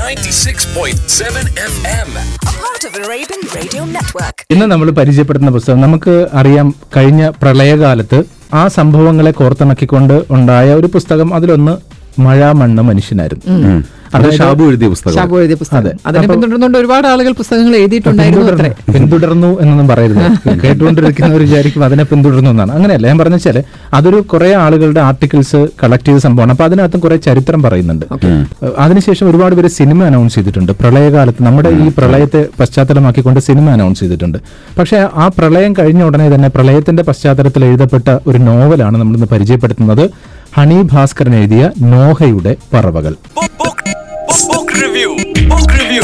96.7 FM. a part of Arabian Radio Network. ഇന്ന് നമ്മൾ പരിചയപ്പെടുത്തുന്ന പുസ്തകം നമുക്ക് അറിയാം കഴിഞ്ഞ പ്രളയകാലത്ത് ആ സംഭവങ്ങളെ കോർത്തിണക്കിക്കൊണ്ട് ഉണ്ടായ ഒരു പുസ്തകം അതിലൊന്ന് മഴ മണ്ണ് മനുഷ്യനായിരുന്നു അത് ഷാബു എഴുതിയ പുസ്തകം ഷാബു എഴുതിയ പുസ്തകം അതിനെ പിന്തുടർന്നുകൊണ്ട് ഒരുപാട് ആളുകൾ പുസ്തകങ്ങൾ എഴുതിയിട്ടുണ്ടായിരുന്നു അത്രേ പിന്തുടർന്നു പിന്തുടർന്നു എന്നൊന്നും പറയരുത് കേട്ടുകൊണ്ടിരിക്കുന്നവർ വിചാരിക്കും അതിനെ പിന്തുടർന്നു എന്നാണ് അങ്ങനെയല്ല ഞാൻ പറഞ്ഞ വെച്ചാല് അതൊരു കുറെ ആളുകളുടെ ആർട്ടിക്കിൾസ് കളക്ട് ചെയ്ത സംഭവമാണ് അപ്പൊ അതിനകത്തും കുറെ ചരിത്രം പറയുന്നുണ്ട് ഏഹ് അതിനുശേഷം ഒരുപാട് പേര് സിനിമ അനൗൺസ് ചെയ്തിട്ടുണ്ട് പ്രളയകാലത്ത് നമ്മുടെ ഈ പ്രളയത്തെ പശ്ചാത്തലമാക്കിക്കൊണ്ട് സിനിമ അനൗൺസ് ചെയ്തിട്ടുണ്ട് പക്ഷേ ആ പ്രളയം കഴിഞ്ഞ ഉടനെ തന്നെ പ്രളയത്തിന്റെ പശ്ചാത്തലത്തിൽ എഴുതപ്പെട്ട ഒരു നോവലാണ് നമ്മൾ ഇന്ന് പരിചയപ്പെടുത്തുന്നത് ഹണി ഭാസ്കരൻ എഴുതിയ നോഹയുടെ പറവകൾ Book, book, book, book review. Book review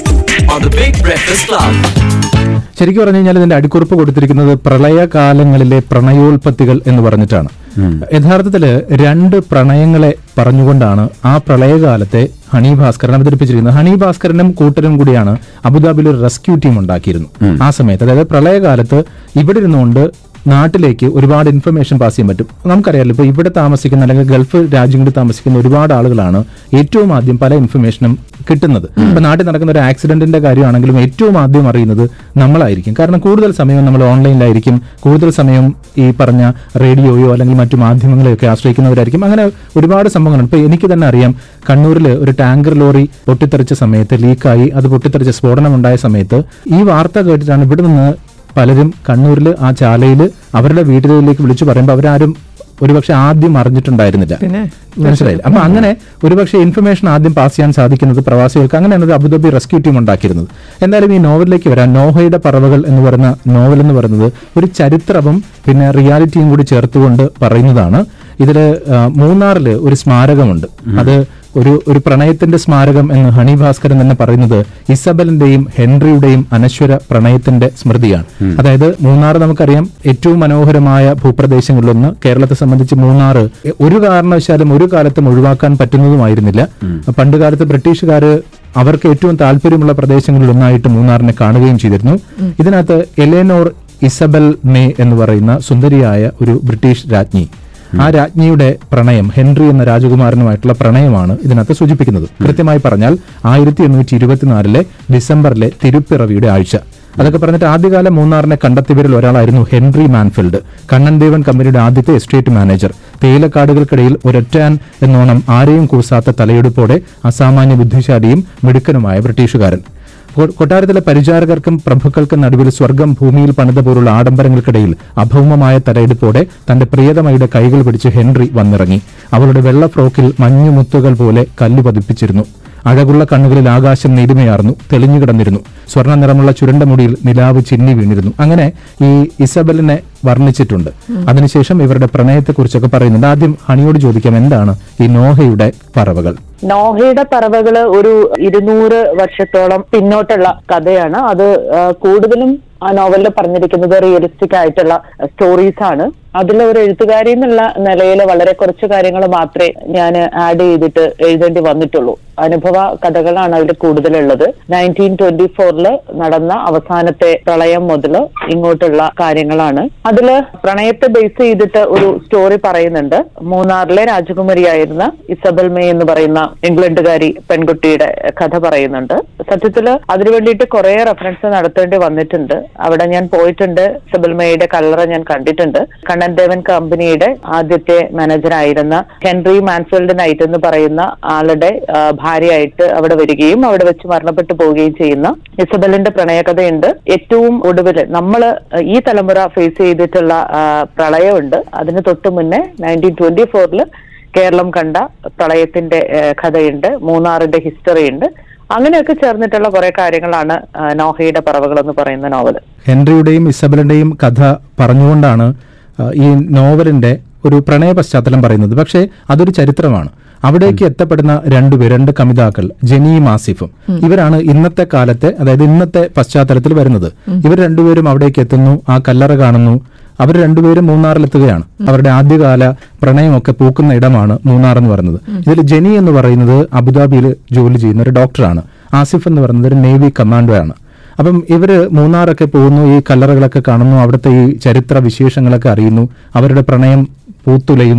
on the Big Breakfast Club. ശരിക്കും പറഞ്ഞു കഴിഞ്ഞാൽ ഇതിന്റെ അടിക്കുറിപ്പ് കൊടുത്തിരിക്കുന്നത് പ്രളയകാലങ്ങളിലെ പ്രണയോൽപത്തികൾ എന്ന് പറഞ്ഞിട്ടാണ് യഥാർത്ഥത്തില് രണ്ട് പ്രണയങ്ങളെ പറഞ്ഞുകൊണ്ടാണ് ആ പ്രളയകാലത്തെ ഹണി ഭാസ്കരൻ അവതരിപ്പിച്ചിരിക്കുന്നത് ഹണി ഭാസ്കരനും കൂട്ടരും കൂടിയാണ് അബുദാബിയിൽ ഒരു റെസ്ക്യൂ ടീം ഉണ്ടാക്കിയിരുന്നു ആ സമയത്ത് അതായത് പ്രളയകാലത്ത് ഇവിടെ ഇരുന്നുകൊണ്ട് നാട്ടിലേക്ക് ഒരുപാട് ഇൻഫർമേഷൻ പാസ് ചെയ്യാൻ പറ്റും നമുക്കറിയാലോ ഇപ്പൊ ഇവിടെ താമസിക്കുന്ന അല്ലെങ്കിൽ ഗൾഫ് രാജ്യങ്ങളിൽ താമസിക്കുന്ന ഒരുപാട് ആളുകളാണ് ഏറ്റവും ആദ്യം പല ഇൻഫർമേഷനും കിട്ടുന്നത് ഇപ്പൊ നാട്ടിൽ നടക്കുന്ന ഒരു ആക്സിഡന്റിന്റെ കാര്യമാണെങ്കിലും ഏറ്റവും ആദ്യം അറിയുന്നത് നമ്മളായിരിക്കും കാരണം കൂടുതൽ സമയം നമ്മൾ ഓൺലൈനിലായിരിക്കും കൂടുതൽ സമയം ഈ പറഞ്ഞ റേഡിയോയോ അല്ലെങ്കിൽ മറ്റു മാധ്യമങ്ങളെയൊക്കെ ആശ്രയിക്കുന്നവരായിരിക്കും അങ്ങനെ ഒരുപാട് സംഭവങ്ങളുണ്ട് ഇപ്പൊ എനിക്ക് തന്നെ അറിയാം കണ്ണൂരിൽ ഒരു ടാങ്കർ ലോറി പൊട്ടിത്തെറിച്ച സമയത്ത് ലീക്കായി അത് പൊട്ടിത്തെറിച്ച സ്ഫോടനം ഉണ്ടായ സമയത്ത് ഈ വാർത്ത കേട്ടിട്ടാണ് ഇവിടെ നിന്ന് പലരും കണ്ണൂരിൽ ആ ചാലയിൽ അവരുടെ വീട്ടിലേക്ക് വിളിച്ചു പറയുമ്പോൾ അവരാരും ഒരുപക്ഷെ ആദ്യം അറിഞ്ഞിട്ടുണ്ടായിരുന്നില്ല പിന്നെ മനസ്സിലായില്ല അപ്പൊ അങ്ങനെ ഒരുപക്ഷെ ഇൻഫർമേഷൻ ആദ്യം പാസ് ചെയ്യാൻ സാധിക്കുന്നത് പ്രവാസികൾക്ക് അങ്ങനെയാണ് ഒരു അബുദാബി റെസ്ക്യൂ ടീം ഉണ്ടാക്കിയിരുന്നത് എന്തായാലും ഈ നോവലിലേക്ക് വരാം നോഹയുടെ പറവകൾ എന്ന് പറയുന്ന നോവൽ എന്ന് പറയുന്നത് ഒരു ചരിത്രവും പിന്നെ റിയാലിറ്റിയും കൂടി ചേർത്തുകൊണ്ട് പറയുന്നതാണ് ഇതില് ആ, മൂന്നാറില് ഒരു സ്മാരകമുണ്ട് അത് ഒരു ഒരു പ്രണയത്തിന്റെ സ്മാരകം എന്ന് ഹണി ഭാസ്കരൻ തന്നെ പറയുന്നത് ഇസബലിന്റെയും ഹെൻറിയുടെയും അനശ്വര പ്രണയത്തിന്റെ സ്മൃതിയാണ് അതായത് മൂന്നാർ നമുക്കറിയാം ഏറ്റവും മനോഹരമായ ഭൂപ്രദേശങ്ങളിലൊന്ന് കേരളത്തെ സംബന്ധിച്ച് മൂന്നാർ ഒരു കാരണവശാലും ഒരു കാലത്തും ഒഴിവാക്കാൻ പറ്റുന്നതുമായിരുന്നില്ല പണ്ടുകാലത്ത് ബ്രിട്ടീഷുകാര് അവർക്ക് ഏറ്റവും താല്പര്യമുള്ള പ്രദേശങ്ങളിൽ ഒന്നായിട്ട് മൂന്നാറിനെ കാണുകയും ചെയ്തിരുന്നു ഇതിനകത്ത് എലേനോർ ഇസബൽ മേ എന്ന് പറയുന്ന സുന്ദരിയായ ഒരു ബ്രിട്ടീഷ് രാജ്ഞി ആ രാജ്ഞിയുടെ പ്രണയം ഹെൻറി എന്ന രാജകുമാരനുമായിട്ടുള്ള പ്രണയമാണ് ഇതിനകത്ത് സൂചിപ്പിക്കുന്നത് കൃത്യമായി പറഞ്ഞാൽ ആയിരത്തി എണ്ണൂറ്റി ഇരുപത്തിനാലിലെ ഡിസംബറിലെ തിരുപ്പിറവിയുടെ ആഴ്ച അതൊക്കെ പറഞ്ഞിട്ട് ആദ്യകാല മൂന്നാറിനെ കണ്ടെത്തിയവരിൽ ഒരാളായിരുന്നു ഹെൻറി മാൻഫിൽഡ് കണ്ണൻ ദേവൻ കമ്പനിയുടെ ആദ്യത്തെ എസ്റ്റേറ്റ് മാനേജർ തേയിലക്കാടുകൾക്കിടയിൽ ഒരൊറ്റാൻ എന്നോണം ആരെയും കൂസാത്ത തലയെടുപ്പോടെ അസാമാന്യ ബുദ്ധിശാലിയും മിടുക്കനുമായ ബ്രിട്ടീഷുകാരൻ കൊ- കൊട്ടാരത്തിലെ പരിചാരകർക്കും പ്രഭുക്കൾക്കും നടുവിൽ സ്വർഗം ഭൂമിയിൽ പണിത പോലുള്ള ആഡംബരങ്ങൾക്കിടയിൽ അഭൗമമായ തലയെടുപ്പോടെ തന്റെ പ്രിയതമയുടെ കൈകൾ പിടിച്ച് ഹെൻറി വന്നിറങ്ങി അവളുടെ വെള്ള ഫ്രോക്കിൽ മഞ്ഞുമുത്തുകൾ പോലെ കല്ല് പതിപ്പിച്ചിരുന്നു അഴകുള്ള കണ്ണുകളിൽ ആകാശം നീരുമയാർന്നു തെളിഞ്ഞു കിടന്നിരുന്നു സ്വർണ്ണ നിറമുള്ള ചുരുണ്ട മുടിയിൽ നിലാവ് ചിന്നി വീണിരുന്നു അങ്ങനെ ഈ ഇസബലിനെ വർണ്ണിച്ചിട്ടുണ്ട് അതിനുശേഷം ഇവരുടെ പ്രണയത്തെക്കുറിച്ചൊക്കെ പറയുന്നുണ്ട് ആദ്യം ഹണിയോട് ചോദിക്കാം എന്താണ് ഈ നോഹയുടെ പറവകൾ നോഹയുടെ പറവകള് ഒരു ഇരുന്നൂറ് വർഷത്തോളം പിന്നോട്ടുള്ള കഥയാണ് അത് ആ, കൂടുതലും ആ നോവലിൽ പറഞ്ഞിരിക്കുന്നത് റിയലിസ്റ്റിക് ആയിട്ടുള്ള സ്റ്റോറീസ് ആണ് അതിൽ ഒരു എഴുത്തുകാരി എന്നുള്ള നിലയിൽ വളരെ കുറച്ച് കാര്യങ്ങൾ മാത്രമേ ഞാൻ ആഡ് ചെയ്തിട്ട് എഴുതേണ്ടി വന്നിട്ടുള്ളൂ അനുഭവ കഥകളാണ് അതിൽ കൂടുതലുള്ളത് നയൻറ്റീൻ ട്വന്റി ഫോറില് നടന്ന അവസാനത്തെ പ്രളയം മുതൽ ഇങ്ങോട്ടുള്ള കാര്യങ്ങളാണ് അതില് പ്രണയത്തെ ബേസ് ചെയ്തിട്ട് ഒരു സ്റ്റോറി പറയുന്നുണ്ട് മൂന്നാറിലെ രാജകുമാരിയായിരുന്ന ഇസബൽ മേ എന്ന് പറയുന്ന ഇംഗ്ലണ്ടുകാരി പെൺകുട്ടിയുടെ കഥ പറയുന്നുണ്ട് സത്യത്തില് അതിനു വേണ്ടിയിട്ട് കുറെ റെഫറൻസ് നടത്തേണ്ടി വന്നിട്ടുണ്ട് അവിടെ ഞാൻ പോയിട്ടുണ്ട് ഇസബൽ മേയുടെ കല്ലറ ഞാൻ കണ്ടിട്ടുണ്ട് കണ്ണൻ ദേവൻ കമ്പനിയുടെ ആദ്യത്തെ മാനേജറായിരുന്ന ഹെൻറി മാൻഫീൽഡ് നൈറ്റ് എന്ന് പറയുന്ന ആളുടെ ആ, ഭാര്യയായിട്ട് അവിടെ വരികയും അവിടെ വെച്ച് മരണപ്പെട്ടു പോവുകയും ചെയ്യുന്ന ഇസബലിന്റെ പ്രണയകഥയുണ്ട് ഏറ്റവും ഒടുവിൽ നമ്മൾ ഈ തലമുറ ഫേസ് ചെയ്തിട്ടുള്ള ആ, പ്രളയമുണ്ട് അതിന് തൊട്ട് മുന്നേ നയൻറ്റീൻ ട്വന്റി ഫോറില് കേരളം കണ്ട പ്രളയത്തിന്റെ ആ, കഥയുണ്ട് മൂന്നാറിന്റെ ഹിസ്റ്ററി ഉണ്ട് അങ്ങനെയൊക്കെ ചേർന്നിട്ടുള്ള കുറെ കാര്യങ്ങളാണ് ആ, നോഹയുടെ പറവകൾ എന്ന് പറയുന്ന നോവൽ ഹെൻറിയുടെയും ഇസബലിന്റെയും കഥ പറഞ്ഞുകൊണ്ടാണ് ആ, ഈ നോവലിന്റെ ഒരു പ്രണയ പശ്ചാത്തലം പറയുന്നത് പക്ഷേ അതൊരു ചരിത്രമാണ് അവിടേക്ക് എത്തപ്പെടുന്ന രണ്ടുപേർ രണ്ട് കമിതാക്കൾ ജെനിയും ആസിഫും ഇവരാണ് ഇന്നത്തെ കാലത്തെ അതായത് ഇന്നത്തെ പശ്ചാത്തലത്തിൽ വരുന്നത് ഇവർ രണ്ടുപേരും അവിടേക്ക് എത്തുന്നു ആ കല്ലറ കാണുന്നു അവർ രണ്ടുപേരും മൂന്നാറിലെത്തുകയാണ് അവരുടെ ആദ്യകാല പ്രണയമൊക്കെ പൂക്കുന്ന ഇടമാണ് മൂന്നാർ എന്ന് പറയുന്നത് ഇതിൽ ജെനി എന്ന് പറയുന്നത് അബുദാബിയിൽ ജോലി ചെയ്യുന്ന ഒരു ഡോക്ടറാണ് ആസിഫ് എന്ന് പറയുന്നത് ഒരു നേവി കമാൻഡോ ആണ് അപ്പം ഇവര് മൂന്നാറൊക്കെ പോകുന്നു ഈ കല്ലറകളൊക്കെ കാണുന്നു അവിടുത്തെ ഈ ചരിത്ര വിശേഷങ്ങളൊക്കെ അറിയുന്നു അവരുടെ പ്രണയം പൂത്തുലയുന്നു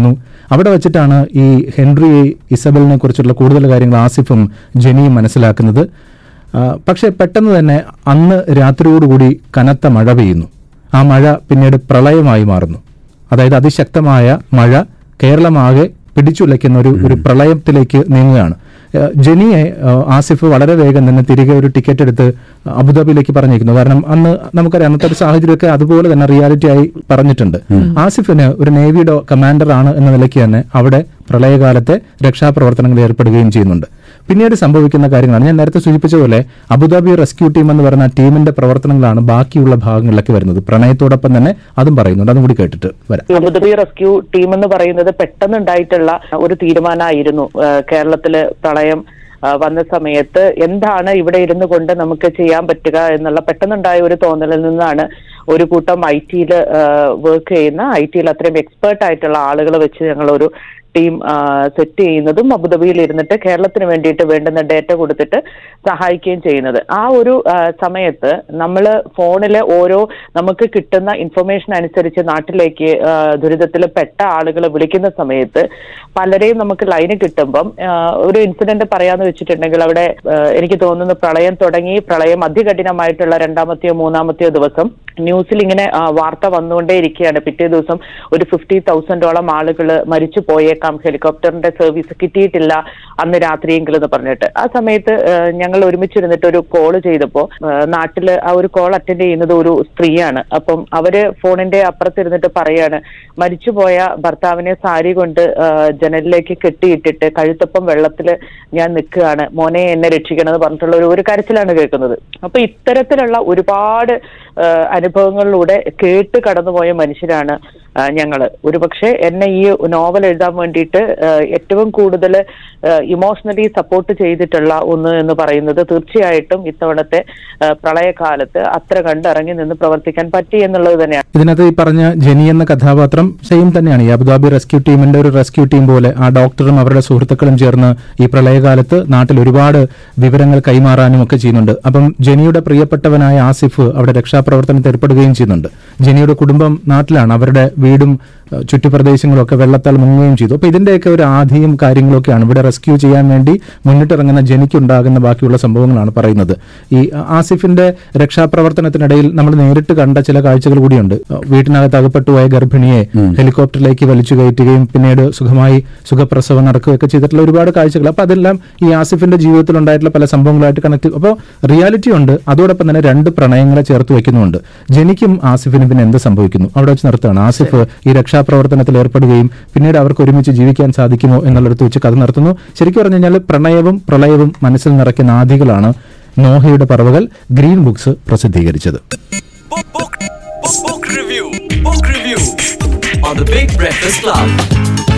അവിടെ വെച്ചിട്ടാണ് ഈ ഹെൻറി ഇസബലിനെ കുറിച്ചുള്ള കൂടുതൽ കാര്യങ്ങൾ ആസിഫും ജെനിയും മനസ്സിലാക്കുന്നത് ആ, പക്ഷേ പെട്ടെന്ന് തന്നെ അന്ന് രാത്രിയോടുകൂടി കനത്ത മഴ പെയ്യുന്നു ആ മഴ പിന്നീട് പ്രളയമായി മാറുന്നു അതായത് അതിശക്തമായ മഴ കേരളമാകെ പിടിച്ചുലയ്ക്കുന്ന ഒരു ഒരു പ്രളയത്തിലേക്ക് നീങ്ങുകയാണ് ഏഹ് ജെനിയെ ഏഹ് ആസിഫ് വളരെ വേഗം തന്നെ തിരികെ ഒരു ടിക്കറ്റ് എടുത്ത് അബുദാബിയിലേക്ക് പറഞ്ഞിരിക്കുന്നു കാരണം അന്ന് നമുക്കറിയാം അന്നത്തെ ഒരു സാഹചര്യമൊക്കെ അതുപോലെ തന്നെ റിയാലിറ്റി ആയി പറഞ്ഞിട്ടുണ്ട് ആസിഫിന് ഒരു നേവിയുടെ കമാൻഡർ ആണ് എന്ന നിലയ്ക്ക് തന്നെ അവിടെ പ്രളയകാലത്തെ രക്ഷാപ്രവർത്തനങ്ങളിൽ ഏർപ്പെടുകയും ചെയ്യുന്നുണ്ട് പിന്നീട് സംഭവിക്കുന്ന കാര്യങ്ങളാണ് ഞാൻ നേരത്തെ സൂചിപ്പിച്ച പോലെ അബുദാബി റെസ്ക്യൂ ടീം എന്ന് പറയുന്ന ആ ടീമിന്റെ പ്രവർത്തനങ്ങളാണ് ബാക്കിയുള്ള ഭാഗങ്ങളിലൊക്കെ വരുന്നത് പ്രണയത്തോടൊപ്പം തന്നെ അതും പറയുന്നുണ്ട് അതും കൂടി കേട്ടിട്ട് വരാം അബുദാബി റെസ്ക്യൂ ടീം എന്ന് പറയുന്നത് പെട്ടെന്നുണ്ടായിട്ടുള്ള ഒരു തീരുമാനമായിരുന്നു ഏഹ് കേരളത്തില് പ്രളയം ആ, വന്ന സമയത്ത് എന്താണ് ഇവിടെ ഇരുന്നു കൊണ്ട് നമുക്ക് ചെയ്യാൻ പറ്റുക എന്നുള്ള പെട്ടെന്നുണ്ടായ ഒരു തോന്നലിൽ നിന്നാണ് ഒരു കൂട്ടം ഐ ടിയിൽ വർക്ക് ചെയ്യുന്ന ഐ ടിയിൽ അത്രയും എക്സ്പേർട്ട് ആയിട്ടുള്ള ആളുകൾ വെച്ച് ഞങ്ങൾ ഒരു ടീം സെറ്റ് ചെയ്യുന്നതും അബുദാബിയിൽ ഇരുന്നിട്ട് കേരളത്തിന് വേണ്ടിയിട്ട് വേണ്ടുന്ന ഡേറ്റ കൊടുത്തിട്ട് സഹായിക്കുകയും ചെയ്യുന്നത് ആ ഒരു ആ, സമയത്ത് നമ്മൾ ഫോണിൽ ഓരോ നമുക്ക് കിട്ടുന്ന ഇൻഫർമേഷൻ അനുസരിച്ച് നാട്ടിലേക്ക് ദുരിതത്തിൽ പെട്ട ആളുകൾ വിളിക്കുന്ന സമയത്ത് പലരെയും നമുക്ക് ലൈന് കിട്ടുമ്പം ആ, ഒരു ഇൻസിഡന്റ് പറയാന്ന് വെച്ചിട്ടുണ്ടെങ്കിൽ അവിടെ ആ, എനിക്ക് തോന്നുന്നു പ്രളയം തുടങ്ങി പ്രളയം അതികഠിനമായിട്ടുള്ള രണ്ടാമത്തെയോ മൂന്നാമത്തെയോ ദിവസം ന്യൂസിൽ ഇങ്ങനെ ആ, വാർത്ത വന്നുകൊണ്ടേയിരിക്കുകയാണ് പിറ്റേ ദിവസം ഒരു ഫിഫ്റ്റി തൗസൻഡോളം ആളുകൾ മരിച്ചു പോയേക്കാം ഹെലികോപ്റ്ററിന്റെ സർവീസ് കിട്ടിയിട്ടില്ല അന്ന് രാത്രിയെങ്കിലും എന്ന് പറഞ്ഞിട്ട് ആ സമയത്ത് ആ, ഞങ്ങൾ ഒരുമിച്ചിരുന്നിട്ട് ഒരു കോള് ചെയ്തപ്പോൾ നാട്ടില് ആ ഒരു കോൾ അറ്റൻഡ് ചെയ്യുന്നത് ഒരു സ്ത്രീയാണ് അപ്പം അവര് ഫോണിന്റെ അപ്പുറത്തിരുന്നിട്ട് പറയാണ് മരിച്ചുപോയ ഭർത്താവിനെ സാരി കൊണ്ട് ആ, ജനലിലേക്ക് കെട്ടിയിട്ടിട്ട് കഴുത്തപ്പം വെള്ളത്തിൽ ഞാൻ നിൽക്കുകയാണ് മോനെ എന്നെ രക്ഷിക്കണം എന്ന് പറഞ്ഞിട്ടുള്ള ഒരു ഒരു കരച്ചിലാണ് കേൾക്കുന്നത് അപ്പൊ ഇത്തരത്തിലുള്ള ഒരുപാട് ആ, അനുഭവങ്ങളിലൂടെ കേട്ട് കടന്നുപോയ മനുഷ്യരാണ് ആ, ഞങ്ങള് ഒരുപക്ഷെ എന്നെ ഈ നോവൽ എഴുതാൻ വേണ്ടിയിട്ട് ആ, ഏറ്റവും കൂടുതൽ ഇമോഷണലി സപ്പോർട്ട് ചെയ്തിട്ടുള്ള ഒന്ന് എന്ന് പറയുന്നത് തീർച്ചയായിട്ടും ഇത്തവണത്തെ ആ, പ്രളയകാലത്ത് അത്ര കണ്ട് ഇറങ്ങി നിന്ന് പ്രവർത്തിക്കാൻ പറ്റി എന്നുള്ളത് തന്നെയാണ് ഇതിനകത്ത് ഈ പറഞ്ഞ ജെനി എന്ന കഥാപാത്രം സെയിം തന്നെയാണ് ഈ അബുദാബി റെസ്ക്യൂ ടീമിന്റെ ഒരു റെസ്ക്യൂ ടീം പോലെ ആ ഡോക്ടറും അവരുടെ സുഹൃത്തുക്കളും ചേർന്ന് ഈ പ്രളയകാലത്ത് നാട്ടിൽ ഒരുപാട് വിവരങ്ങൾ കൈമാറാനും ഒക്കെ ചെയ്യുന്നുണ്ട് അപ്പം ജെനിയുടെ പ്രിയപ്പെട്ടവനായ ആസിഫ് അവിടെ രക്ഷാപ്രവർത്തനത്തിൽ ഏർപ്പെടുകയും ചെയ്യുന്നുണ്ട് ജെനിയുടെ കുടുംബം നാട്ടിലാണ് അവരുടെ വീടും ഏഹ്, ചുറ്റുപ്രദേശങ്ങളും ഒക്കെ വെള്ളത്താൽ മുങ്ങുകയും ചെയ്തു അപ്പൊ ഇതിന്റെയൊക്കെ ഒരു ആധിയും കാര്യങ്ങളൊക്കെയാണ് ഇവിടെ റെസ്ക്യൂ ചെയ്യാൻ വേണ്ടി മുന്നിട്ടിറങ്ങുന്ന ജനിക്കുണ്ടാകുന്ന ബാക്കിയുള്ള സംഭവങ്ങളാണ് പറയുന്നത് ഈ ആസിഫിന്റെ രക്ഷാപ്രവർത്തനത്തിനിടയിൽ നമ്മൾ നേരിട്ട് കണ്ട ചില കാഴ്ചകൾ കൂടിയുണ്ട് ഏഹ്, വീട്ടിനകത്ത് അകപ്പെട്ടുപോയ ഗർഭിണിയെ ഹെലികോപ്റ്ററിലേക്ക് വലിച്ചു കയറ്റുകയും പിന്നീട് സുഖമായി സുഖപ്രസവം നടക്കുകയൊക്കെ ചെയ്തിട്ടുള്ള ഒരുപാട് കാഴ്ചകൾ അപ്പൊ അതെല്ലാം ഈ ആസിഫിന്റെ ജീവിതത്തിൽ ഉണ്ടായിട്ടുള്ള പല സംഭവങ്ങളായിട്ട് കണക്ട് അപ്പോൾ റിയാലിറ്റി ഉണ്ട് അതോടൊപ്പം തന്നെ രണ്ട് പ്രണയങ്ങളെ ചേർത്ത് വെക്കുന്നുണ്ട് ജനിക്കും ആസിഫിനും പിന്നെ എന്ത് സംഭവിക്കുന്നു അവിടെ വെച്ച് നിർത്തുകയാണ് ആസിഫ് ഈ രക്ഷാപ്രവർത്തനത്തിൽ ഏർപ്പെടുകയും പിന്നീട് അവർക്ക് ഒരുമിച്ച് ജീവിക്കാൻ സാധിക്കുമോ എന്നുള്ളിടത്ത് വെച്ച് കഥ നടത്തുന്നു ശരിക്കും പറഞ്ഞു കഴിഞ്ഞാൽ പ്രണയവും പ്രളയവും മനസ്സിൽ നിറയ്ക്കുന്ന ആദികളാണ് നോഹയുടെ പറവകൾ ഗ്രീൻ ബുക്സ് പ്രസിദ്ധീകരിച്ചത് Book, book, book, book review. Book review on the Big Breakfast Club.